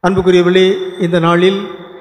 அன்புக்குரியவர்களே இந்த நாளில்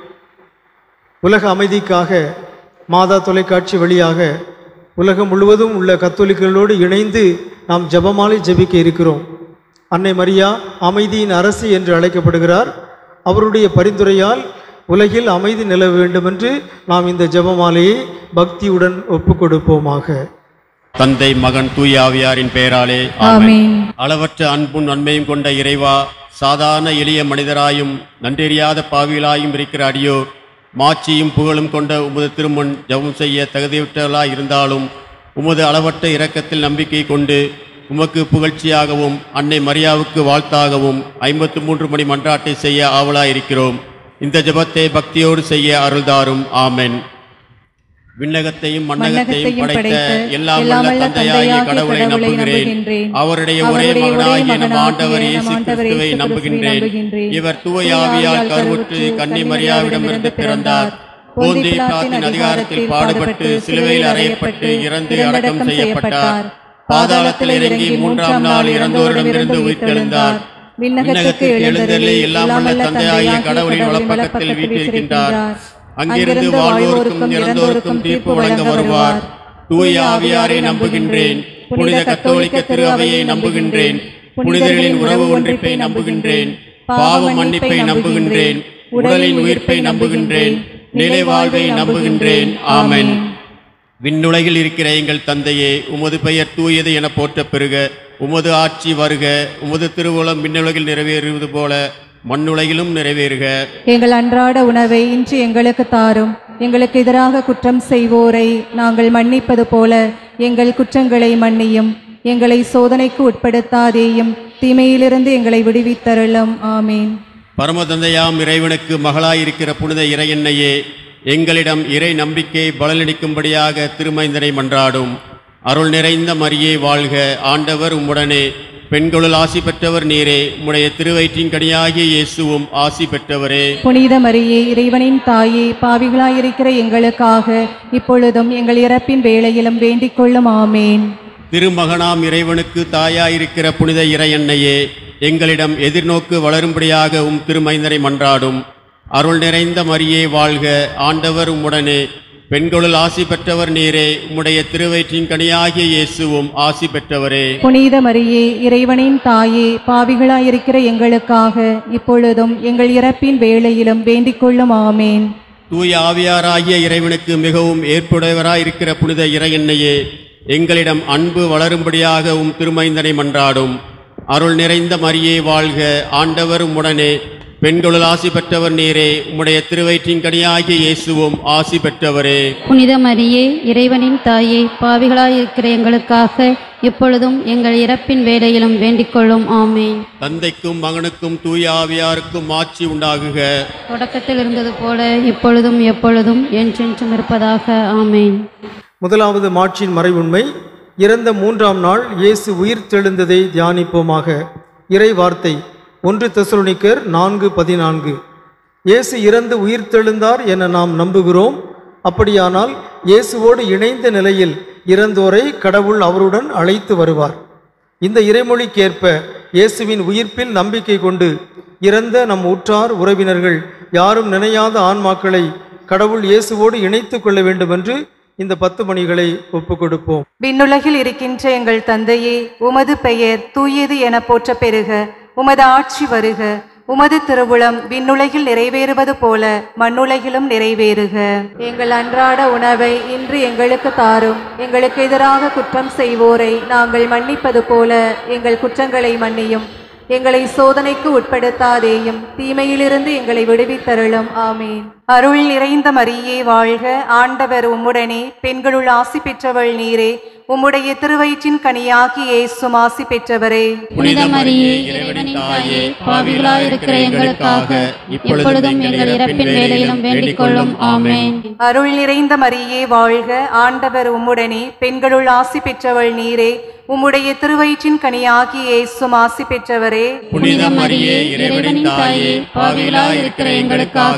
உலக அமைதிக்காக மாதா தொலைக்காட்சி வழியாக உலகம் முழுவதும் உள்ள கத்தோலிக்கர்களோடு இணைந்து நாம் ஜெபமாலை ஜெபிக்க இருக்கிறோம் அன்னை மரியா அமைதியின் அரசி என்று அழைக்கப்படுகிறார் அவருடைய பரிந்துரையால் உலகில் அமைதி நிலவ வேண்டுமென்று நாம் இந்த ஜெபமாலையை பக்தியுடன் ஒப்புக் கொடுப்போமாக தந்தை மகன் தூய ஆவியாரின் பெயராலே ஆமென் அளவற்ற அன்பும் நன்மையும் கொண்ட இறைவா சாதாரண எளிய மனிதராயும் நன்றெறியாத பாவிகளாயும் இருக்கிற அடியோர் மாட்சியும் புகழும் கொண்ட உமது திருமண் ஜெபம் செய்ய தகுதியுற்றவர்களாய் இருந்தாலும் உமது அளவற்ற இரக்கத்தில் நம்பிக்கை கொண்டு உமக்கு புகழ்ச்சியாகவும் அன்னை மரியாவுக்கு வாழ்த்தாகவும் ஐம்பத்து மூன்று மணி மன்றாட்டை செய்ய ஆவலாயிருக்கிறோம் இந்த ஜெபத்தை பக்தியோடு செய்ய அருள்தாரும் ஆமென் விண்ணகத்தையும் மண்ணகத்தையும் மண்ணகத்தையும் படைத்த படைத்த எல்லாம் எல்லாம் வல்ல வல்ல தந்தையாகிய தந்தையாகிய கடவுளை கடவுளை நம்புகிறேன் நம்புகின்றேன். அவருடைய ஒரே அவருடைய ஒரே மகனாகிய நம் மகனாகிய ஆண்டவர் நம் இயேசு ஆண்டவர் கிறிஸ்துவை இயேசு நம்புகின்றேன் கிறிஸ்துவை நம்புகின்றேன். இவர் தூய தூய ஆவியால் ஆவியால் கருவுற்று கருவுற்று கன்னி கன்னி மரியாவிடமிருந்து பிறந்தார் போந்தி பிலாத்தின் அதிகாரத்தில் பாடுபட்டு சிலுவையில் அறையப்பட்டு இறந்து அடக்கம் செய்யப்பட்டார் பாதாளத்தில் இறங்கி மூன்றாம் நாள் இறந்தோரிடமிருந்து உயிர்த்தெழுந்தார் விண்ணகத்துக்கு எழுந்தருளி எல்லாம் வல்ல தந்தையாகிய கடவுளின் வலப்பக்கத்தில் வீற்றிருக்கின்றார் அங்கிருந்து வாழ்வோருக்கும் இறந்தோருக்கும் தீர்ப்பு வழங்க வருவார் தூய ஆவியாரை நம்புகின்றேன் புனித கத்தோலிக்க திரு அவையை நம்புகின்றேன் புனிதர்களின் உறவு ஒன்றிப்பை நம்புகின்றேன் பாவ மன்னிப்பை நம்புகின்றேன் உடலின் உயிர்ப்பை நம்புகின்றேன் நிலை வாழ்வை நம்புகின்றேன் ஆமென் விண்ணுலகில் இருக்கிற எங்கள் தந்தையே உமது பெயர் தூயது என போற்ற பெறுக உமது ஆட்சி வருக உமது திருவுளம் விண்ணுலகில் நிறைவேறுவது போல மண்ணுலகிலும் நிறைவேறுக எங்கள் அன்றாட உணவை இன்று எங்களுக்கு தாரும் எங்களுக்கு எதிராக குற்றம் செய்வோரை நாங்கள் மன்னிப்பது போல எங்கள் குற்றங்களை மன்னியும் எங்களை சோதனைக்கு உட்படுத்தாதேயும் தீமையிலிருந்து எங்களை விடுவித்தருளும் ஆமீன் பரமதந்தையாம் இறைவனுக்கு மகளாயிருக்கிற புனித இறையன்னையே எங்களிடம் இறை நம்பிக்கை பலனளிக்கும்படியாக திருமைந்தனை மன்றாடும் அருள் நிறைந்த மரியே வாழ்க ஆண்டவர் உம்முடனே பெண்களுள் ஆசி பெற்றவர் நீரே உம்முடைய திருவயிற்றின் கனியாகிய இயேசுவும் ஆசி பெற்றவரே புனித மரியே இறைவனின் தாயே பாவிகளாயிருக்கிற எங்களுக்காக இப்பொழுதும் எங்கள் இறப்பின் வேளையிலும் வேண்டிக் கொள்ளும் ஆமேன் திருமகனாம் இறைவனுக்கு தாயாயிருக்கிற புனித இறையன்னையே எங்களிடம் எதிர்நோக்கு வளரும்படியாக உம் திருமைந்தனை மன்றாடும் அருள் நிறைந்த மரியே வாழ்க ஆண்டவர் உம்முடனே பெண்களுள் ஆசி பெற்றவர் நீரே உம்முடைய திருவயிற்றின் கனியாகிய இயேசுவும் ஆசி பெற்றவரே புனித மரியே இறைவனின் தாயே பாவிகளாயிருக்கிற எங்களுக்காக இப்பொழுதும் எங்கள் இறப்பின் வேளையிலும் வேண்டிக் கொள்ளும் ஆமேன் தூய ஆவியாராகிய இறைவனுக்கு மிகவும் ஏற்புடையவராயிருக்கிற புனித இறையன்னையே எங்களிடம் அன்பு வளரும்படியாக உம் திருமைந்தனை மன்றாடும் அருள் நிறைந்த மரியே வாழ்க ஆண்டவர் உம்முடனே பெண்களுள் ஆசி பெற்றவர் நீரே உம்முடைய திருவயிற்றின் கனியாகிய இயேசுவும் ஆசி பெற்றவரே புனித மரியே இறைவனின் தாயே பாவிகளாயிருக்கிற எங்களுக்காக இப்பொழுதும் எங்கள் இறப்பின் வேளையிலும் வேண்டிக்கொள்ளும் ஆமேன் தந்தைக்கும் மகனுக்கும் தூய ஆவியாருக்கும் ஆட்சி உண்டாகுக தொடக்கத்தில் இருந்தது போல இப்பொழுதும் எப்பொழுதும் என்றென்றும் இருப்பதாக ஆமேன் முதலாவது மாட்சியின் மறைவுண்மை இறந்த மூன்றாம் நாள் இயேசு உயிர் தெழுந்ததை தியானிப்போமாக இறை வார்த்தை ஒன்று தெசலோனிக்கர் நான்கு பதினான்கு இயேசு இறந்து உயிர் தெழுந்தார் என நாம் நம்புகிறோம் அப்படியானால் இயேசுவோடு இணைந்த நிலையில் இறந்தோரை கடவுள் அவருடன் அழைத்து வருவார் இந்த இறைமொழிக்கேற்ப இயேசுவின் உயிர்ப்பில் நம்பிக்கை கொண்டு இறந்த நம் உற்றார் உறவினர்கள் யாரும் நினையாத ஆன்மாக்களை கடவுள் இயேசுவோடு இணைத்து கொள்ள வேண்டுமென்று இந்த பத்து மணிகளை ஒப்புக் கொடுப்போம் விண்ணுலகில் இருக்கின்ற எங்கள் தந்தையே உமது பெயர் தூயது என போற்ற பெறுக உமது ஆட்சி வருக உமது திருவுளம் விண்ணுலகில் நிறைவேறுவது போல மண்ணுலகிலும் நிறைவேறுக எங்கள் அன்றாட உணவை இன்று எங்களுக்கு தாரும் எங்களுக்கு எதிராக குற்றம் செய்வோரை நாங்கள் மன்னிப்பது போல எங்கள் குற்றங்களை மன்னியும் எங்களை சோதனைக்கு உட்படுத்தாதேயும் தீமையிலிருந்து எங்களை விடுவித்தருளும் ஆமீன் அருள் நிறைந்த மரியே வாழ்க ஆண்டவர் உம்முடனே பெண்களுள் ஆசி பெற்றவள் நீரே உம்முடைய திருவயிற்றின் கனியாகி இயேசும் ஆசி பெற்றவரே புனித மரியே இறைவனின் தாயே பாவிகளாயிருக்கிற எங்களுக்காக இப்பொழுதும் எங்கள் இறப்பின் வேளையிலும் வேண்டிக்கொள்ளும் ஆமேன் அருள் நிறைந்த மரியே வாழ்க ஆண்டவர் உம்முடனே பெண்களுள் ஆசி பெற்றவள் நீரே உம்முடைய திருவயிற்றின் கனியாகி இயேசும் ஆசி பெற்றவரே புனித மரியே இறைவனின் தாயே பாவிகளாயிருக்கிற எங்களுக்காக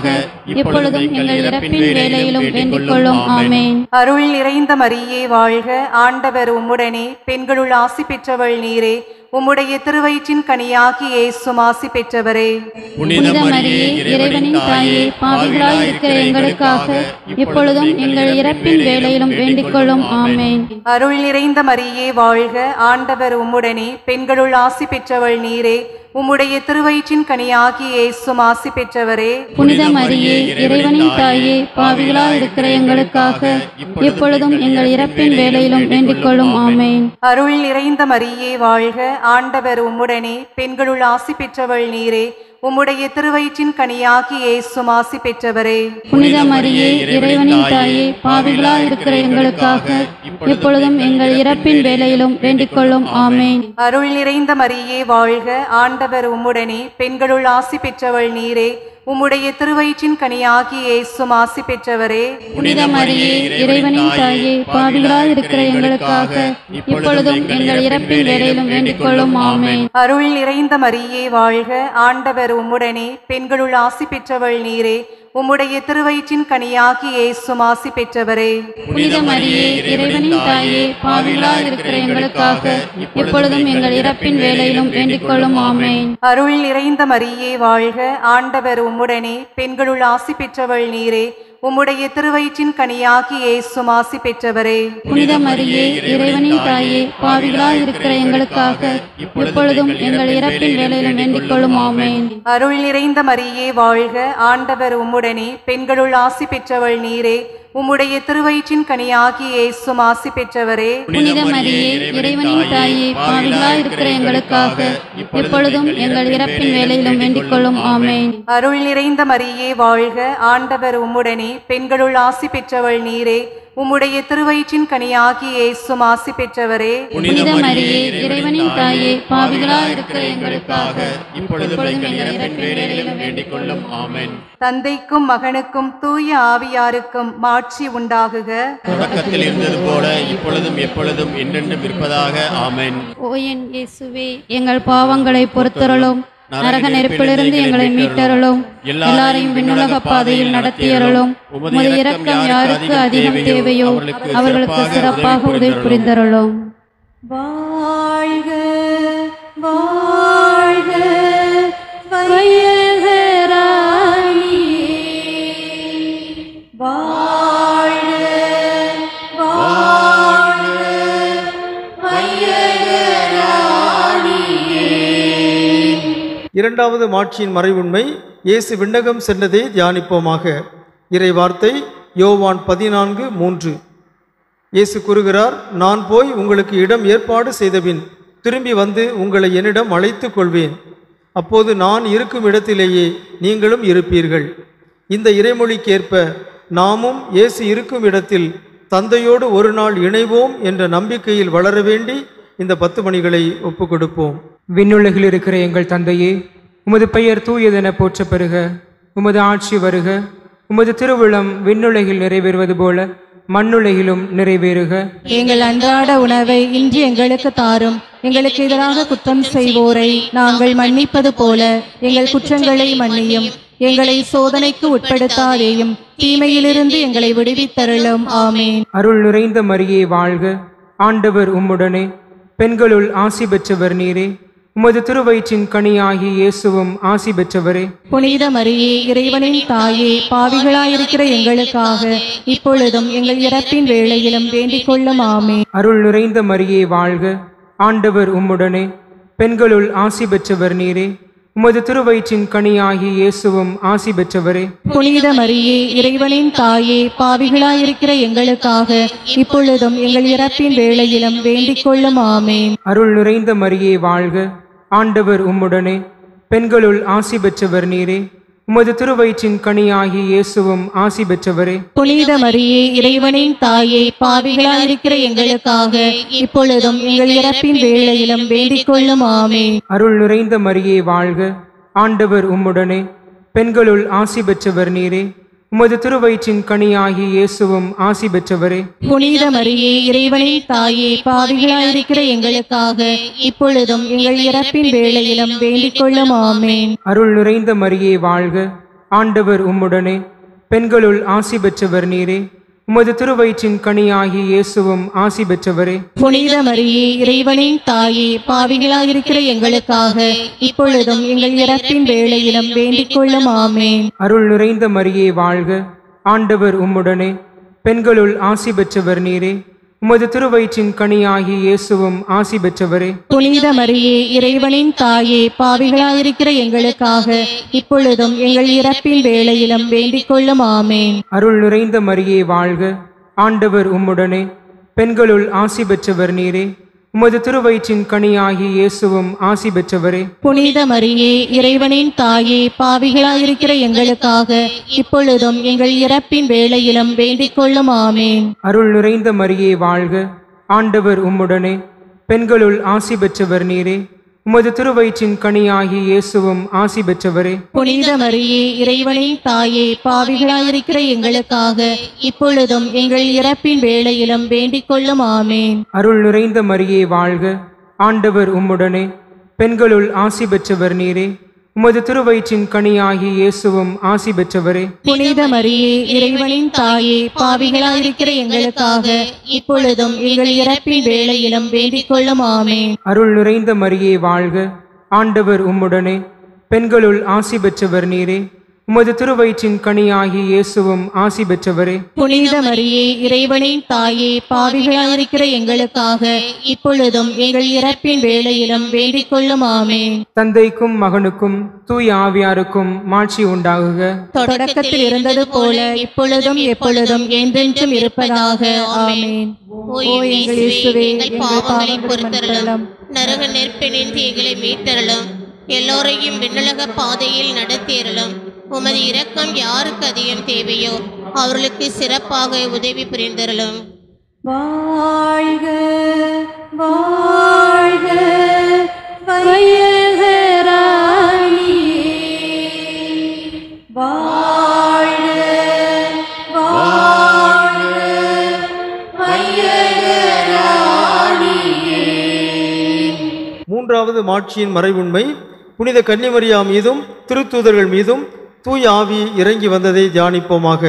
இப்பொழுதும் எங்கள் இறப்பின் வேளையிலும் வேண்டிக் கொள்ளும் ஆமேன் அருள் நிறைந்த மரியே வாழ்க ஆண்டவர் உம்முடனே பெண்களுள் ஆசி பெற்றவள் நீரே உம்முடைய திருவயிற்றின் கனியாகி இயேசும் ஆசி பெற்றவரே புனித மரியே இறைவனின் தாயே பாவிகளாய் இருக்கிற எங்களுக்காக இப்பொழுதும் எங்கள் இறப்பின் வேளையிலும் வேண்டிக் கொள்ளும் ஆமேன் அருள் நிறைந்த மரியே வாழ்க ஆண்டவர் உம்முடனே பெண்களுள் ஆசி பெற்றவள் நீரே உம்முடைய திருவயிற்றின் கனியாகி இயேசும் ஆசி பெற்றவரே புனித மரியே இறைவனின் தாயே பாவிகளாய் இருக்கிற எங்களுக்காக இப்பொழுதும் எங்கள் இறப்பின் வேளையிலும் வேண்டிக் கொள்ளும் ஆமேன் அருள் நிறைந்த மரியே வாழ்க ஆண்டவர் உம்முடனே பெண்களுள் ஆசி பெற்றவள் நீரே உம்முடைய திருவயிற்றின் கனியாகி இயேசும் ஆசி பெற்றவரே புனித மரியே இறைவனின் தாயே பாவிகளாய் இருக்கிற எங்களுக்காக இப்பொழுதும் எங்கள் இறப்பின் வேளையிலும் வேண்டிக் கொள்ளும் ஆமேன் அருள் நிறைந்த மரியே வாழ்க ஆண்டவர் உம்முடனே பெண்களுள் ஆசி பெற்றவள் நீரே உம்முடைய திருவயிற்றின் கனியாகி இயேசும் ஆசி பெற்றவரே புனித மரியே இறைவனின் தாயே பாவிகளாய் இருக்கிற எங்களுக்காக இப்பொழுதும் எங்கள் இறப்பின் வேளையிலும் வேண்டிக் கொள்ளும் ஆமேன் அருள் நிறைந்த மரியே வாழ்க ஆண்டவர் உம்முடனே பெண்களுள் ஆசி பெற்றவள் நீரே உம்முடைய திருவயிற்றின் கனியாகி இயேசும் ஆசி பெற்றவரே புனித மரியே இறைவனின் தாயே பாவிகளாய் இருக்கிற எங்களுக்காக இப்பொழுதும் எங்கள் இறப்பின் வேளையிலும் வேண்டிக் கொள்ளும் ஆமேன் அருள் நிறைந்த மரியே வாழ்க ஆண்டவர் உம்முடனே பெண்களுள் ஆசி பெற்றவள் நீரே உம்முடைய திருவயிற்றின் கனியாகி இயேசும் ஆசி பெற்றவரே புனித மரியே இறைவனின் தாயே பாவிகளாய் இருக்கிற எங்களுக்காக இப்பொழுதும் எங்கள் இறப்பின் வேளையிலும் வேண்டிக் கொள்ளும் ஆமேன் அருள் நிறைந்த மரியே வாழ்க ஆண்டவர் உம்முடனே பெண்களுள் ஆசி பெற்றவள் நீரே உம்முடைய திருவயிற்றின் கனியாகி இயேசும் ஆசி பெற்றவரே புனித மரியே இறைவனின் தாயே பாவிகளாய் இருக்கிற எங்களுக்காக இப்பொழுதும் எங்கள் இறப்பின் வேளையிலும் வேண்டிக் கொள்ளும் ஆமேன் அருள் நிறைந்த மரியே வாழ்க ஆண்டவர் உம்முடனே பெண்களுள் ஆசி பெற்றவள் நீரே உம்முடைய திருவயிற்றின் கனியாகி இயேசும் ஆசி பெற்றவரே புனித மரியே இறைவனின் தாயே பாவிகளாய் இருக்கிற எங்களுக்காக இப்பொழுதும் எங்கள் இறப்பின் வேளையிலும் வேண்டிக் கொள்ளும் ஆமேன் தந்தைக்கும் மகனுக்கும் தூய ஆவியாருக்கும் மாட்சி உண்டாகுக தொடக்கத்தில் இருந்தது போல இப்பொழுதும் எப்பொழுதும் என்றென்றும் இருப்பதாக ஆமென் ஓ என் இயேசுவே எங்கள் பாவங்களை பொறுத்தருளும் நரக நெருப்பிலிருந்து எங்களை மீட்டருளும் எல்லாரையும் விண்ணுலக பாதையில் நடத்தியருளும் உமது இரக்கம் யாருக்கு அதிகம் தேவையோ அவர்களுக்கு சிறப்பாக உதவி புரிந்தருளும் வாழ்க வாழ்க வாழ்க இரண்டாவது மாட்சியின் மறைவுண்மை இயேசு விண்ணகம் சென்றதை தியானிப்போமாக இறை வார்த்தை யோவான் பதினான்கு மூன்று இயேசு கூறுகிறார் நான் போய் உங்களுக்கு இடம் ஏற்பாடு செய்தபின் திரும்பி வந்து உங்களை என்னிடம் அழைத்துக் கொள்வேன் அப்போது நான் இருக்கும் இடத்திலேயே நீங்களும் இருப்பீர்கள் இந்த இறைமொழிக்கேற்ப நாமும் இயேசு இருக்கும் இடத்தில் தந்தையோடு ஒரு நாள் இணைவோம் என்ற நம்பிக்கையில் வளர வேண்டி இந்த பத்து மணிகளை ஒப்புக் கொடுப்போம் விண்ணுலகில் இருக்கிற எங்கள் தந்தையே உமது பெயர் தூயதென போற்ற பெறுக உமது ஆட்சி வருக உமது திருவிழம் விண்ணுலகில் நிறைவேறுவது போல மண்ணுலகிலும் நிறைவேறுக எங்கள் அன்றாட உணவை இன்று எங்களுக்கு தாரும் எங்களுக்கு எதிராக குற்றம் செய்வோரை நாங்கள் மன்னிப்பது போல எங்கள் குற்றங்களை மன்னியும் எங்களை சோதனைக்கு உட்படுத்தாதேயும் தீமையிலிருந்து எங்களை விடுவித்தருளும் ஆமேன் அருள் நிறைந்த மரியே வாழ்க ஆண்டவர் உம்முடனே பெண்களுள் ஆசி பெற்றவர் நீரே உமது திருவயிற்றின் கனியாகி இயேசுவும் ஆசி பெற்றவரே புனித மரியே இறைவனின் தாயே பாவிகளாயிருக்கிற எங்களுக்காக இப்பொழுதும் எங்கள் இறப்பின் வேளையிலும் வேண்டிக் கொள்ளும் ஆமே அருள் நிறைந்த மரியே வாழ்க ஆண்டவர் உம்முடனே பெண்களுள் ஆசி பெற்றவர் நீரே உமது திருவயிற்றின் கனியாகி இயேசுவும் ஆசி பெற்றவரே புனித மரியே இறைவனின் தாயே பாவிகளாயிருக்கிற எங்களுக்காக இப்பொழுதும் எங்கள் இறப்பின் வேளையிலும் வேண்டிக் கொள்ளும் ஆமேன் அருள் நிறைந்த மரியே வாழ்க ஆண்டவர் உம்முடனே பெண்களுள் ஆசி பெற்றவர் நீரே உமது திருவயிற்றின் கனியாகி இயேசுவும் ஆசி பெற்றவரே புனித மரியே இறைவனின் தாயே பாவிகளாயிருக்கிற எங்களுக்காக இப்பொழுதும் எங்கள் இறப்பின் வேளையிலும் வேண்டிக் கொள்ளும் ஆமேன் அருள் நிறைந்த மரியே வாழ்க ஆண்டவர் உம்முடனே பெண்களுள் ஆசி பெற்றவர் நீரே உமது திருவயிற்றின் கனியாகி இயேசுவும் ஆசி பெற்றவரே புனித மரியே இறைவனின் தாயே பாவிகளாயிருக்கிற எங்களுக்காக இப்பொழுதும் எங்கள் இறப்பின் வேளையிலும் வேண்டிக் கொள்ளும் ஆமேன் அருள் நிறைந்த மரியே வாழ்க ஆண்டவர் உம்முடனே பெண்களுள் ஆசி பெற்றவர் நீரே உமது திருவயிற்றின் கனியாகி இயேசுவும் ஆசி பெற்றவரே புனித மரியே இறைவனின் தாயே பாவிகளாயிருக்கிற எங்களுக்காக இப்பொழுதும் எங்கள் இறப்பின் வேளையிலும் வேண்டிக் கொள்ளும் ஆமேன் அருள் நிறைந்த மரியே வாழ்க ஆண்டவர் உம்முடனே பெண்களுள் ஆசி பெற்றவர் நீரே உமது திருவயிற்றின் கனியாகி இயேசுவும் ஆசி பெற்றவரே புனித மரியே இறைவனின் தாயே பாவிகளாயிருக்கிற எங்களுக்காக இப்பொழுதும் எங்கள் இறப்பின் வேளையிலும் வேண்டிக் கொள்ளும் ஆமேன் அருள் நிறைந்த மரியே வாழ்க ஆண்டவர் உம்முடனே பெண்களுள் ஆசி பெற்றவர் நீரே உமது திருவயிற்றின் கனியாகி இயேசுவும் ஆசி பெற்றவரே புனித மரியே இறைவனின் தாயே பாவிகளாயிருக்கிற எங்களுக்காக இப்பொழுதும் எங்கள் இறப்பின் வேளையிலும் வேண்டிக் கொள்ளும் ஆமேன் அருள் நிறைந்த மரியே வாழ்க ஆண்டவர் உம்முடனே பெண்களுள் ஆசி பெற்றவர் நீரே உமது திருவயிற்றின் கனியாகி இயேசுவும் ஆசி பெற்றவரே புனித மரியே இறைவனின் தாயே பாவிகளாயிருக்கிற எங்களுக்காக இப்பொழுதும் எங்கள் இறப்பின் வேளையிலும் வேண்டிக் கொள்ளும் ஆமேன் அருள் நிறைந்த மரியே வாழ்க ஆண்டவர் உம்முடனே பெண்களுள் ஆசி பெற்றவர் நீரே உமது திருவயிற்றின் கனியாகி இயேசுவும் ஆசி பெற்றவரே புனித மரியே இறைவனின் தாயே பாவிகளாயிருக்கிற எங்களுக்காக இப்பொழுதும் எங்கள் இறப்பின் வேளையிலும் வேண்டிக் கொள்ளும் ஆமேன் அருள் நிறைந்த மரியே வாழ்க ஆண்டவர் உம்முடனே பெண்களுள் ஆசி பெற்றவர் நீரே உமது திருவயிற்றின் கனியாகி இயேசுவும் ஆசி பெற்றவரே புனித மரியே இறைவனின் தாயே பாவிகளாயிருக்கிற எங்களுக்காக இப்பொழுதும் எங்கள் இறப்பின் வேளையிலும் வேண்டிக் கொள்ளும் ஆமேன் தந்தைக்கும் மகனுக்கும் தூய ஆவியாருக்கும் மாட்சி உண்டாகுக தொடக்கத்தில் இருந்தது போல இப்பொழுதும் எப்பொழுதும் என்றென்றும் இருப்பதாக ஆமேன் ஓ எங்கள் இயேசுவே எங்கள் பாவங்களை பொறுத்தருளும் நரக நெருப்பினின்று எங்களை மீட்டருளும் எல்லோரையும் விண்ணுலக பாதையில் நடத்தியருளும் உமது இரக்கம் யாருக்கு அதிகம் தேவையோ அவர்களுக்கு சிறப்பாக உதவி புரிந்தருளும் வாழ்க வாழ்க வையகராணி வாழ்க வாழ்க மூன்றாவது மாட்சியின் மறைவுண்மை புனித கன்னிமரியா மீதும் திருத்தூதர்கள் மீதும் தூய ஆவி இறங்கி வந்ததை தியானிப்போமாக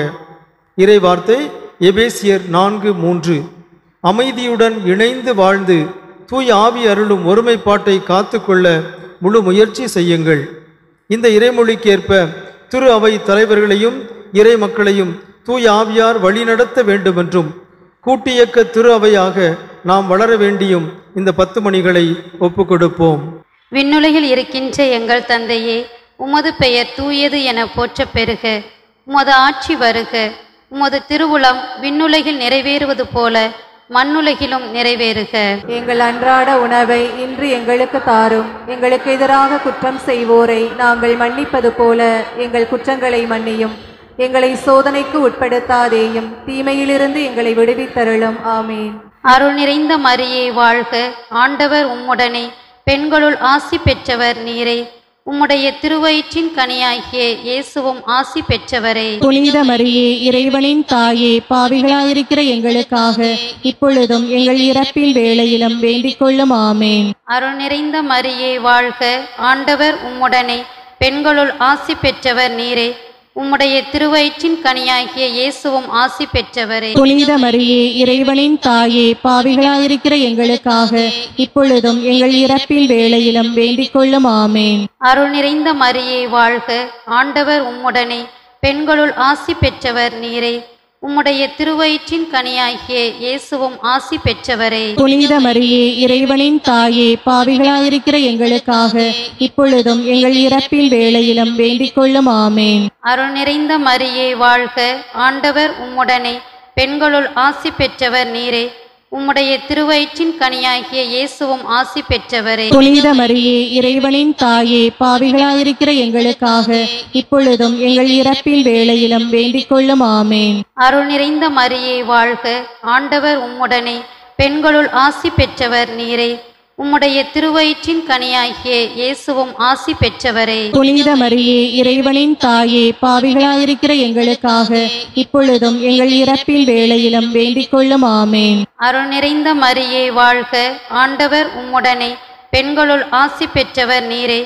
இறை வார்த்தை எபேசியர் நான்கு மூன்று அமைதியுடன் இணைந்து வாழ்ந்து தூய ஆவி அருளும் ஒருமைப்பாட்டை காத்துக்கொள்ள முழு முயற்சி செய்யுங்கள் இந்த இறைமொழிக்கேற்ப திரு அவை தலைவர்களையும் இறை மக்களையும் தூய ஆவியார் வழிநடத்த வேண்டுமென்றும் கூட்டியக்க திரு அவையாக நாம் வளர வேண்டியும் இந்த பத்து மணிகளை ஒப்புக்கொடுப்போம் விண்ணுலகில் இருக்கின்ற எங்கள் தந்தையே உமது பெயர் தூயது என போற்றப் பெறுக உமது ஆட்சி வருக உமது திருவுளம் விண்ணுலகில் நிறைவேறுவது போல மண்ணுலகிலும் நிறைவேறுக எங்கள் அன்றாட உணவை இன்று எங்களுக்கு தாரும் எங்களுக்கு எதிராக குற்றம் செய்வோரை நாங்கள் மன்னிப்பது போல எங்கள் குற்றங்களை மன்னியும் எங்களை சோதனைக்கு உட்படுத்தாதேயும் தீமையிலிருந்து எங்களை விடுவித்தருளும் ஆமீன் அருள் நிறைந்த மரியே வாழ்க ஆண்டவர் உம்முடனே பெண்களுள் ஆசி பெற்றவர் நீரே உம்முடைய திருவயிற்றின் கனியாகிய இயேசுவும் ஆசி பெற்றவரே புனித மரியே இறைவனின் தாயே பாவிகளாயிருக்கிற எங்களுக்காக இப்பொழுதும் எங்கள் இறப்பின் வேளையிலும் வேண்டிக் கொள்ளும் ஆமேன் அருள் நிறைந்த மரியே வாழ்க ஆண்டவர் உம்முடனே பெண்களுள் ஆசி பெற்றவர் நீரே உம்முடைய திருவயிற்றின் கனியாகிய இயேசுவும் ஆசி பெற்றவரே புனித மரியே இறைவனின் தாயே பாவிகளாயிருக்கிற எங்களுக்காக இப்பொழுதும் எங்கள் இறப்பின் வேளையிலும் வேண்டிக் கொள்ளும் ஆமேன் அருள் நிறைந்த மரியே வாழ்க ஆண்டவர் உம்முடனே பெண்களுள் ஆசி பெற்றவர் நீரே உம்முடைய திருவயிற்றின் கனியாகிய இயேசுவும் ஆசி பெற்றவரே புனித மரியே இறைவனின் தாயே பாவிகளாயிருக்கிற எங்களுக்காக இப்பொழுதும் எங்கள் இறப்பின் வேளையிலும் வேண்டிக் கொள்ளும் ஆமேன் அருள் நிறைந்த மரியே வாழ்க ஆண்டவர் உம்முடனே பெண்களுள் ஆசி பெற்றவர் நீரே உம்முடைய திருவயிற்றின் கனியாகிய இயேசுவும் ஆசி பெற்றவரே புனித மரியே இறைவனின் தாயே பாவிகளாயிருக்கிற எங்களுக்காக இப்பொழுதும் எங்கள் இறப்பின் வேளையிலும் வேண்டிக் கொள்ளும் ஆமேன் அருள் நிறைந்த மரியே வாழ்க ஆண்டவர் உம்முடனே பெண்களுள் ஆசி பெற்றவர் நீரே உம்முடைய திருவயிற்றின் கனியாகிய இயேசுவும் ஆசி பெற்றவரே புனித மரியே இறைவனின் தாயே பாவிகளாயிருக்கிற எங்களுக்காக இப்பொழுதும் எங்கள் இறப்பின் வேளையிலும் வேண்டிக் கொள்ளும் ஆமேன் அருள் நிறைந்த மரியே வாழ்க ஆண்டவர் உம்முடனே பெண்களுள் ஆசி பெற்றவர் நீரே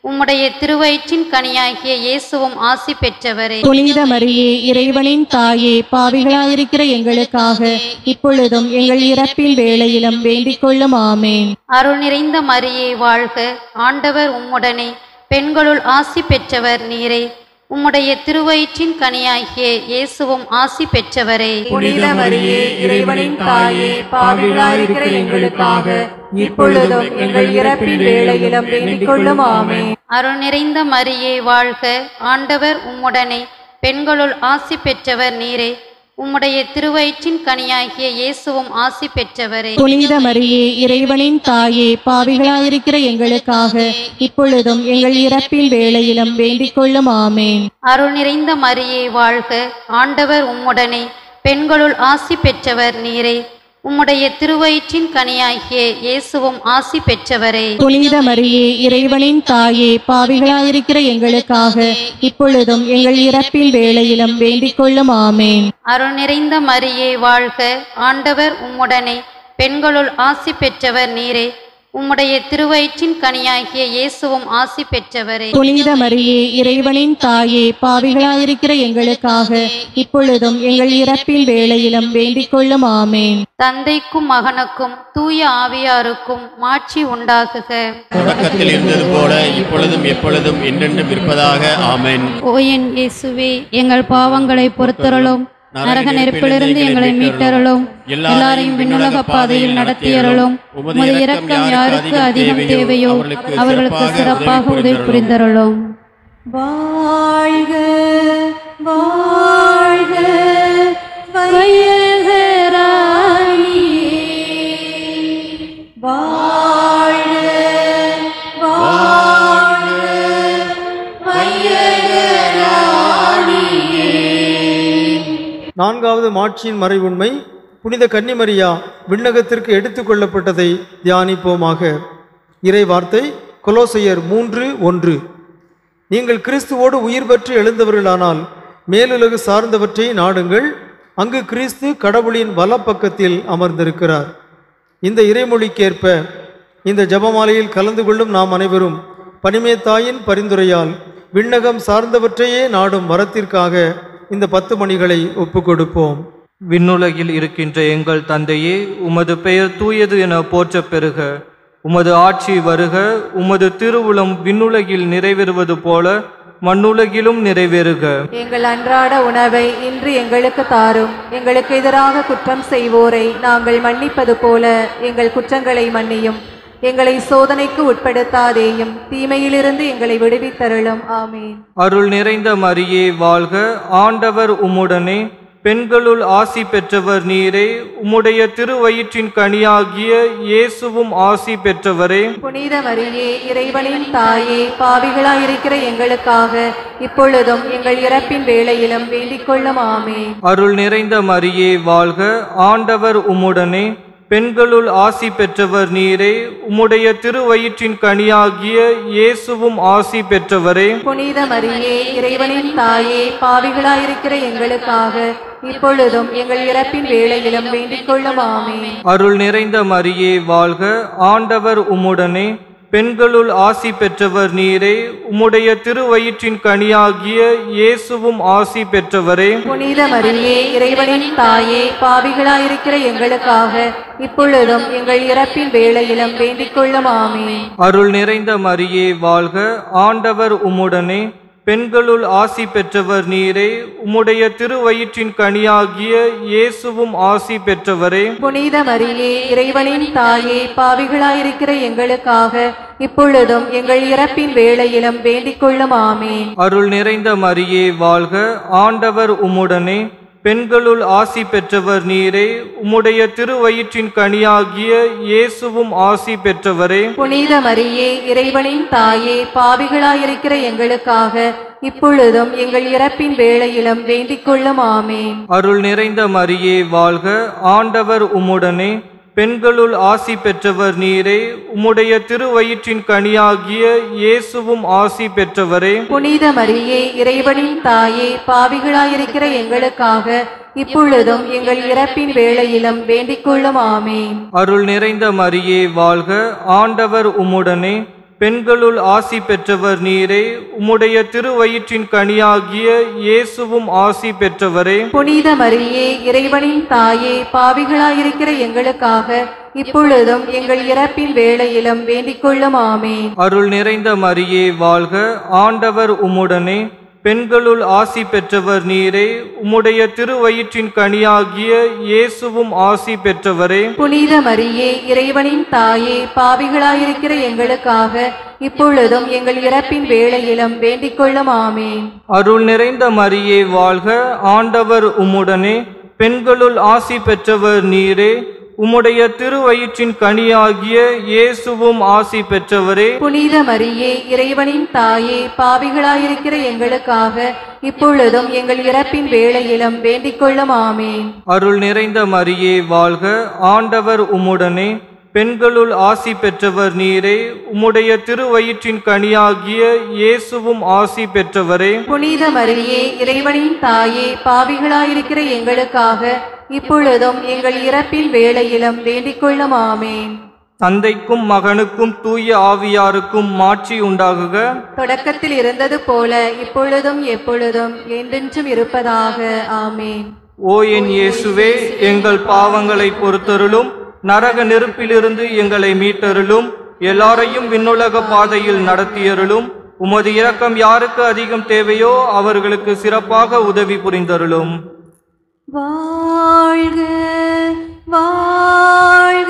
உம்முடைய திருவயிற்றின் கனியாகிய இயேசுவும் ஆசி பெற்றவரே புனித மரியே இறைவனின் தாயே பாவிகளாயிருக்கிற எங்களுக்காக இப்பொழுதும் எங்கள் இறப்பின் வேளையிலும் வேண்டிக் கொள்ளும் ஆமேன் அருள் நிறைந்த மரியே வாழ்க ஆண்டவர் உம்முடனே பெண்களுள் ஆசி பெற்றவர் நீரே உம்முடைய திருவயிற்றின் கனியாகிய இயேசுவும் ஆசி பெற்றவரே புனித மரியே இறைவனின் தாயே பாவிகளாயிருக்கிற எங்களுக்காக இப்பொழுதும் எங்கள் இறப்பின் வேளையிலும் வேண்டிக் கொள்ளும் ஆமென் அருள் நிறைந்த மரியே வாழ்க ஆண்டவர் உம்முடனே பெண்களுள் ஆசி பெற்றவர் நீரே உம்முடைய திருவயிற்றின் கனியாகிய இயேசுவும் ஆசி பெற்றவரே புனித மரியே இறைவனின் தாயே பாவிகளாயிருக்கிற எங்களுக்காக இப்பொழுதும் எங்கள் இறப்பின் வேளையிலும் வேண்டிக் கொள்ளும் ஆமேன் அருள் நிறைந்த மரியே வாழ்க ஆண்டவர் உம்முடனே பெண்களுள் ஆசி பெற்றவர் நீரே உம்முடைய திருவயிற்றின் கனியாகிய இயேசுவும் ஆசி பெற்றவரே புனித மரியே இறைவனின் தாயே பாவிகளாயிருக்கிற எங்களுக்காக இப்பொழுதும் எங்கள் இறப்பின் வேளையிலும் வேண்டிக் கொள்ளும் ஆமேன் அருள் நிறைந்த மரியே வாழ்க ஆண்டவர் உம்முடனே பெண்களுள் ஆசி பெற்றவர் நீரே உம்முடைய திருவயிற்றின் கனியாகிய இயேசுவும் ஆசி பெற்றவரே புனித மரியே இறைவனின் தாயே பாவிகளாயிருக்கிற எங்களுக்காக இப்பொழுதும் எங்கள் இறப்பின் வேளையிலும் வேண்டிக் கொள்ளும் ஆமேன் தந்தைக்கும் மகனுக்கும் தூய ஆவியாருக்கும் மாட்சி உண்டாகுக தொடக்கத்தில் இருந்தது போல இப்பொழுதும் எப்பொழுதும் என்றென்றும் இருப்பதாக ஆமென் ஓ என் இயேசுவே எங்கள் பாவங்களை பொறுத்தருளும் நரக நெருப்பிலிருந்து எங்களை மீட்டருளும் எல்லாரையும் விண்ணுலக பாதையில் நடத்தியருளும் உமது இரக்கம் யாருக்கு அதிகம் தேவையோ அவர்களுக்கு சிறப்பாக உதவி புரிந்தருளும் வாழ்க வாழ்க வாழ்க நான்காவது மாட்சியின் மறைவுண்மை புனித கன்னிமரியா விண்ணகத்திற்கு எடுத்துக்கொள்ளப்பட்டதை தியானிப்போமாக இறை வார்த்தை கொலோசையர் மூன்று ஒன்று நீங்கள் கிறிஸ்துவோடு உயிர் பெற்று எழுந்தவர்களானால் மேலுலகு சார்ந்தவற்றை நாடுங்கள் அங்கு கிறிஸ்து கடவுளின் வலப்பக்கத்தில் அமர்ந்திருக்கிறார் இந்த இறைமொழிக்கேற்ப இந்த ஜபமாலையில் கலந்து கொள்ளும் நாம் அனைவரும் பனிமேத்தாயின் பரிந்துரையால் விண்ணகம் சார்ந்தவற்றையே நாடும் வரத்திற்காக இந்த பத்து மணிகளை ஒப்புக்கொடுப்போம் விண்ணுலகில் இருக்கின்ற எங்கள் தந்தையே உமது பெயர் தூயது என போற்றப் பெறுக உமது ஆட்சி வருக உமது திருவுளம் விண்ணுலகில் நிறைவேறுவது போல மண்ணுலகிலும் நிறைவேறுக எங்கள் அன்றாட உணவை இன்று எங்களுக்கு தாரும் எங்களுக்கு எதிராக குற்றம் செய்வோரை நாங்கள் மன்னிப்பது போல எங்கள் குற்றங்களை மன்னியும் எங்களை சோதனைக்கு உட்படுத்தாதேயும் தீமையிலிருந்து எங்களை விடுவித்தருளும் ஆமீன் அருள் நிறைந்த மரியே வாழ்க ஆண்டவர் உம்முடனே பெண்களுள் ஆசி பெற்றவர் நீரே உம்முடைய திருவயிற்றின் கனியாகிய இயேசுவும் ஆசி பெற்றவரே புனித மரியே இறைவனின் தாயே பாவிகளாயிருக்கிற எங்களுக்காக இப்பொழுதும் எங்கள் இறப்பின் வேளையிலும் வேண்டிக் கொள்ளும் ஆமீன் அருள் நிறைந்த மரியே வாழ்க ஆண்டவர் உம்முடனே பெண்களுள் ஆசி பெற்றவர் நீரே உம்முடைய திருவயிற்றின் கனியாகிய இயேசுவும் ஆசி பெற்றவரே புனித மரியே இறைவனின் தாயே பாவிகளாயிருக்கிற எங்களுக்காக இப்பொழுதும் எங்கள் இறப்பின் வேளையிலும் வேண்டிக் கொள்ளும் ஆமீன் அருள் நிறைந்த மரியே வாழ்க ஆண்டவர் உம்முடனே பெண்களுள் ஆசி பெற்றவர் நீரே உம்முடைய திருவயிற்றின் கனியாகிய இயேசுவும் ஆசி பெற்றவரே புனித மரியே இறைவனின் தாயே பாவிகளாயிருக்கிற எங்களுக்காக இப்பொழுதும் எங்கள் இறப்பின் வேளையிலும் வேண்டிக் கொள்ளும் ஆமீன் அருள் நிறைந்த மரியே வாழ்க ஆண்டவர் உம்முடனே பெண்களுள் ஆசி பெற்றவர் நீரே உம்முடைய திருவயிற்றின் கனியாகிய இயேசுவும் ஆசி பெற்றவரே புனித மரியே இறைவனின் தாயே பாவிகளாயிருக்கிற எங்களுக்காக இப்பொழுதும் எங்கள் இறப்பின் வேளையிலும் வேண்டிக் கொள்ளும் ஆமீன் அருள் நிறைந்த மரியே வாழ்க ஆண்டவர் உம்முடனே பெண்களுள் ஆசி பெற்றவர் நீரே உம்முடைய திருவயிற்றின் கனியாகிய இயேசுவும் ஆசி பெற்றவரே புனித மரியே இறைவனின் தாயே பாவிகளாயிருக்கிற எங்களுக்காக இப்பொழுதும் எங்கள் இறப்பின் வேளையிலும் வேண்டிக் கொள்ளும் ஆமீன் அருள் நிறைந்த மரியே வாழ்க ஆண்டவர் உம்முடனே பெண்களுள் ஆசி பெற்றவர் நீரே உம்முடைய திருவயிற்றின் கனியாகிய இயேசுவும் ஆசி பெற்றவரே புனித மரியே இறைவனின் தாயே பாவிகளாயிருக்கிற எங்களுக்காக இப்பொழுதும் எங்கள் இறப்பின் வேளையிலும் வேண்டிக் கொள்ளும் ஆமீன் அருள் நிறைந்த மரியே வாழ்க ஆண்டவர் உம்முடனே பெண்களுள் ஆசி பெற்றவர் நீரே உம்முடைய திருவயிற்றின் கனியாகிய இயேசுவும் ஆசி பெற்றவரே புனித மரியே இறைவனின் தாயே பாவிகளாயிருக்கிற எங்களுக்காக இப்பொழுதும் எங்கள் இறப்பின் வேளையிலும் வேண்டிக் கொள்ளும் ஆமேன் அருள் நிறைந்த மரியே வாழ்க ஆண்டவர் உம்முடனே பெண்களுள் ஆசி பெற்றவர் நீரே உம்முடைய திருவயிற்றின் கனியாகிய இயேசுவும் ஆசி பெற்றவரே புனித மரியே இறைவனின் தாயே பாவிகளாயிருக்கிற எங்களுக்காக இப்பொழுதும் எங்கள் இறப்பின் வேளையிலும் வேண்டிக் கொள்ளும் ஆமேன் அருள் நிறைந்த மரியே வாழ்க ஆண்டவர் உம்முடனே பெண்களுள் ஆசி பெற்றவர் நீரே உம்முடைய திருவயிற்றின் கனியாகிய இயேசுவும் ஆசி பெற்றவரே புனித மரியே இறைவனின் தாயே பாவிகளாயிருக்கிற எங்களுக்காக இப்பொழுதும் எங்கள் இறப்பின் வேளையிலும் வேண்டிக் கொள்ளும் ஆமேன் அருள் நிறைந்த மரியே வாழ்க ஆண்டவர் உம்முடனே பெண்களுள் ஆசி பெற்றவர் நீரே உம்முடைய திருவயிற்றின் கனியாகிய இயேசுவும் ஆசி பெற்றவரே புனித மரியே இறைவனின் தாயே பாவிகளாயிருக்கிற எங்களுக்காக இப்பொழுதும் எங்கள் இறப்பின் வேளையிலும் வேண்டிக் கொள்ளும் ஆமேன் தந்தைக்கும் மகனுக்கும் தூய ஆவியாருக்கும் மாட்சி உண்டாகுக தொடக்கத்தில் இருந்தது போல இப்பொழுதும் எப்பொழுதும் என்றென்றும் இருப்பதாக ஆமேன் ஓ என் இயேசுவே எங்கள் பாவங்களை பொறுத்தருளும் நரக நெருப்பிலிருந்து எங்களை மீட்டருளும் எல்லாரையும் விண்ணுலக பாதையில் நடத்தியருளும் உமது இரக்கம் யாருக்கு அதிகம் தேவையோ அவர்களுக்கு சிறப்பாக உதவி புரிந்தருளும் வாழ்க வாழ்க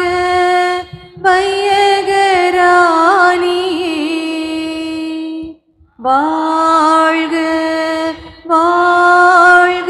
வையகராணியே வாழ்க வாழ்க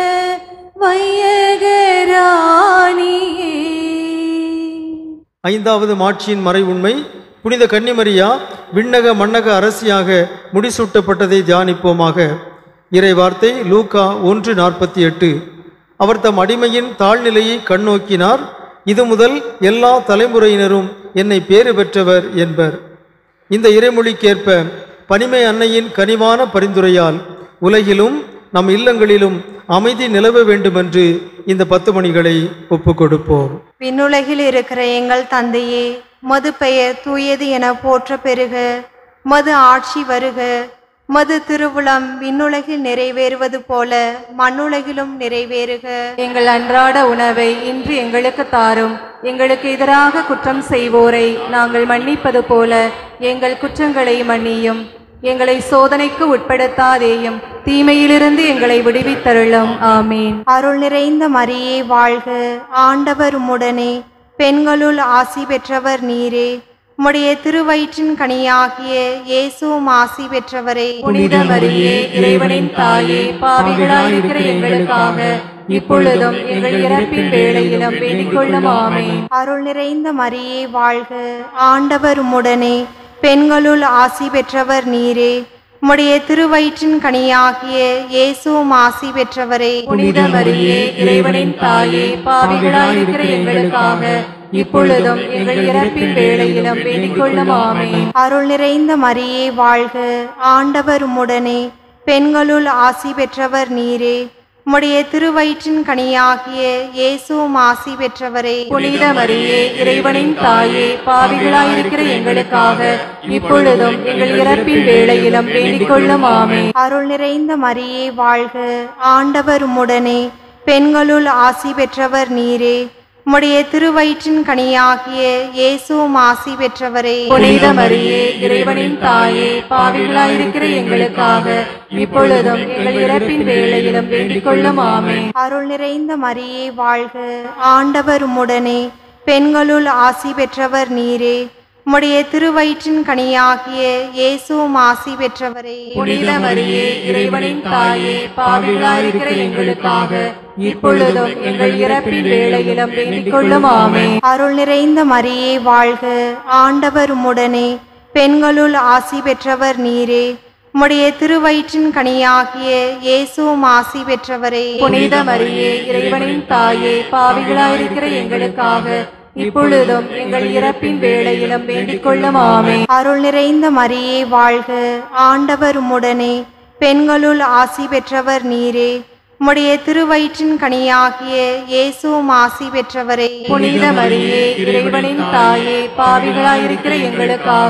வையகராணியே ஐந்தாவது மாட்சியின் மறை உண்மை புனித கன்னிமரியா விண்ணக மன்னக அரசியாக முடிசூட்டப்பட்டதை தியானிப்போமாக இறை வார்த்தை லூக்கா ஒன்று நாற்பத்தி எட்டு அவர் தம் அடிமையின் தாழ்நிலையை கண்ணோக்கினார் இது முதல் எல்லா தலைமுறையினரும் என்னை பேறு பெற்றவர் என்பர் இந்த இறைமொழிக்கேற்ப பனிமை அன்னையின் கனிவான பரிந்துரையால் உலகிலும் நம் இல்லங்களிலும் அமைதி நிலவ வேண்டுமென்று இந்த பத்து மணிகளை ஒப்புக் கொடுப்போம் விண்ணுலகில் இருக்கிற எங்கள் தந்தையே மது பெயர் தூயது என போற்ற பெருக மது ஆட்சி வருக மது திருவுளம் விண்ணுலகில் நிறைவேறுவது போல மண்ணுலகிலும் நிறைவேறுக எங்கள் அன்றாட உணவை இன்று எங்களுக்கு தாரும் எங்களுக்கு எதிராக குற்றம் செய்வோரை நாங்கள் மன்னிப்பது போல எங்கள் குற்றங்களை மன்னியும் எங்களை சோதனைக்கு உட்படுத்தாதேயும் தீமையிலிருந்து எங்களை விடுவித்தருளும் ஆமீன் அருள் நிறைந்த மரியே வாழ்க ஆண்டவர் உம்முடனே பெண்களுள் ஆசி பெற்றவர் நீரே உம்முடைய திருவயிற்றின் கனியாகிய இயேசுவும் ஆசி பெற்றவரே புனித மரியே இறைவனின் தாயே பாவிகளாயிருக்கிற எங்களுக்காக இப்பொழுதும் எங்கள் இறப்பின் வேளையிலும் வேண்டிக் கொள்ளும் ஆமீன் அருள் நிறைந்த மரியே வாழ்க ஆண்டவர் உம்முடனே பெண்களுள் ஆசி பெற்றவர் நீரே உம்முடைய திருவயிற்றின் கனியாகிய இயேசுவும் ஆசி பெற்றவரே புனித மரியே இறைவனின் தாயே பாவிகளாயிருக்கிற எங்களுக்காக இப்பொழுதும் எங்கள் இறப்பின் வேளையிலும் வேண்டிக் கொள்ளும் ஆமீன் அருள் நிறைந்த மரியே வாழ்க ஆண்டவர் உம்முடனே பெண்களுள் ஆசி பெற்றவர் நீரே உம்முடைய திருவயிற்றின் கனியாகிய இயேசுவும் ஆசி பெற்றவரே புனித மரியே இறைவனின் தாயே பாவிகளாயிருக்கிற எங்களுக்காக இப்பொழுதும் எங்கள் இறப்பின் வேளையிலும் வேண்டிக் கொள்ளும் ஆமீன் அருள் நிறைந்த மரியே வாழ்க ஆண்டவர் உம்முடனே பெண்களுள் ஆசி பெற்றவர் நீரே உம்முடைய திருவயிற்றின் கனியாகிய இயேசுவும் ஆசி பெற்றவரே புனித மரியே இறைவனின் தாயே பாவிகளாயிருக்கிற எங்களுக்காக இப்பொழுதும் எங்கள் இறப்பின் வேளையிலும் வேண்டிக் கொள்ளும் ஆமீன் அருள் நிறைந்த மரியே வாழ்க ஆண்டவர் உம்முடனே பெண்களுள் ஆசி பெற்றவர் நீரே உம்முடைய திருவயிற்றின் கனியாகிய இயேசுவும் ஆசி பெற்றவரே புனித மரியே இறைவனின் தாயே பாவிகளாயிருக்கிற எங்களுக்காக இப்பொழுதும் எங்கள் இறப்பின் வேளையிலும் வேண்டிக் கொள்ளும் ஆமீன் அருள் நிறைந்த மரியே வாழ்க ஆண்டவர் உம்முடனே பெண்களுள் ஆசி பெற்றவர் நீரே உம்முடைய திருவயிற்றின் கனியாகிய இயேசுவும் ஆசி பெற்றவரே புனித மரியே இறைவனின் தாயே பாவிகளாயிருக்கிற எங்களுக்காக இப்பொழுதும் எங்கள் இறப்பின் வேளையிலும் வேண்டிக் கொள்ளும் ஆமீன் அருள் நிறைந்த மரியே வாழ்க ஆண்டவர் உம்முடனே பெண்களுள் ஆசி பெற்றவர் நீரே உம்முடைய திருவயிற்றின் கனியாகிய இயேசுவும் ஆசி பெற்றவரே புனித மரியே இறைவனின் தாயே பாவிகளாயிருக்கிற எங்களுக்காக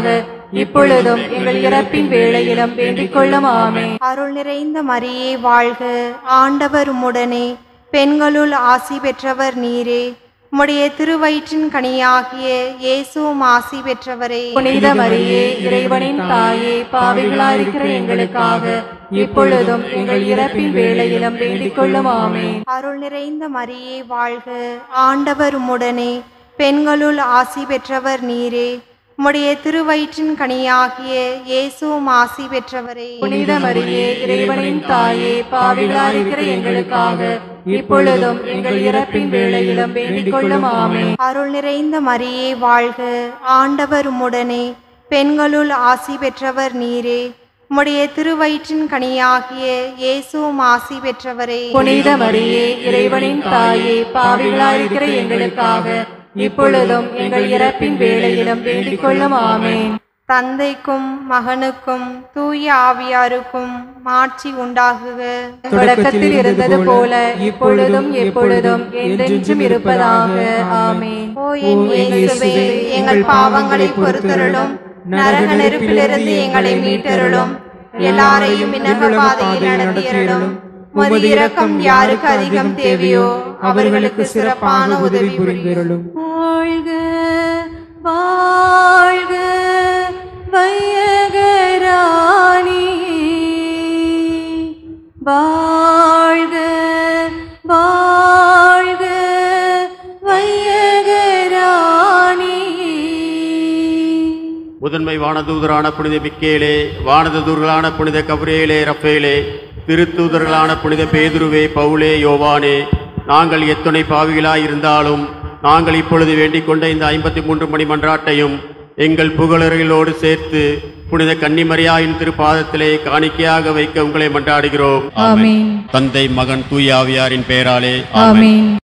இப்பொழுதும் எங்கள் இறப்பின் வேளையிலும் வேண்டிக் கொள்ளும் ஆமென் அருள் நிறைந்த மரியே வாழ்க ஆண்டவர் உம்முடனே பெண்களுள் ஆசி பெற்றவர் நீரே உம்முடைய திருவயிற்றின் கனியாகிய இயேசுவும் ஆசி பெற்றவரே புனித மரியே இறைவனின் தாயே பாவிகளாயிருக்கிற எங்களுக்காக இப்பொழுதும் எங்கள் இறப்பின் வேளையிலும் வேண்டிக் கொள்ளும் ஆமென் அருள் நிறைந்த மரியே வாழ்க ஆண்டவர் உம்முடனே பெண்களுள் ஆசி பெற்றவர் நீரே உம்முடைய திருவயிற்றின் கனியாகிய இயேசுவும் ஆசி பெற்றவரே புனித மரியே இறைவனின் தாயே பாவிகளாயிருக்கிற எங்களுக்காக இப்பொழுதும் எங்கள் இறப்பின் வேளையிலும் வேண்டிக் கொள்ளும் ஆமென் அருள் நிறைந்த மரியே வாழ்க ஆண்டவர் உம்முடனே பெண்களுள் ஆசி பெற்றவர் நீரே உம்முடைய திருவயிற்றின் கனியாகிய இயேசுவும் ஆசி பெற்றவரே புனித மரியே இறைவனின் தாயே பாவிகளாயிருக்கிற எங்களுக்காக இப்பொழுதும் எங்கள் இறப்பின் வேளையிலும் வேண்டிக் கொள்ளும் ஆமென் தந்தைக்கும் மகனுக்கும் தூய ஆவியாருக்கும் மாட்சி உண்டாகுக தொடக்கத்தில் இருந்தது போல இப்பொழுதும் எப்பொழுதும் என்றென்றும் இருப்பதாக ஆமென் ஓ என் இயேசுவே எங்கள் பாவங்களை பொறுத்தருளும் நரக நெருப்பிலிருந்து எங்களை மீட்டருளும் எல்லாரையும் விண்ணக பாதையில் நடத்தியருளும் உமது இரக்கம் யாருக்கு அதிகம் தேவையோ அவர்களுக்கு சிறப்பான உதவி புரியும் வாழ்க வாழ்க வையகராணி வாழ்க வாழ்க வையகராணி முதன்மை வானதூதரான புனித மிக்கேலே வானதூதர்களான புனித கபிரேலே ரஃபேலே திருத்தூதர்களான புனித பேதுருவே பவுலே யோவானே நாங்கள் எத்துணை பாவிகளாய் இருந்தாலும் நாங்கள் இப்பொழுது வேண்டிக் கொண்ட இந்த ஐம்பத்தி மூன்று மணி மன்றாட்டையும் எங்கள் புகழர்களோடு சேர்த்து புனித கன்னிமரியாயின் திருப்பாதத்திலே காணிக்கையாக வைக்க உங்களை மன்றாடுகிறோம் ஆமென் தந்தை மகன் தூய ஆவியாரின் பெயராலே ஆமென்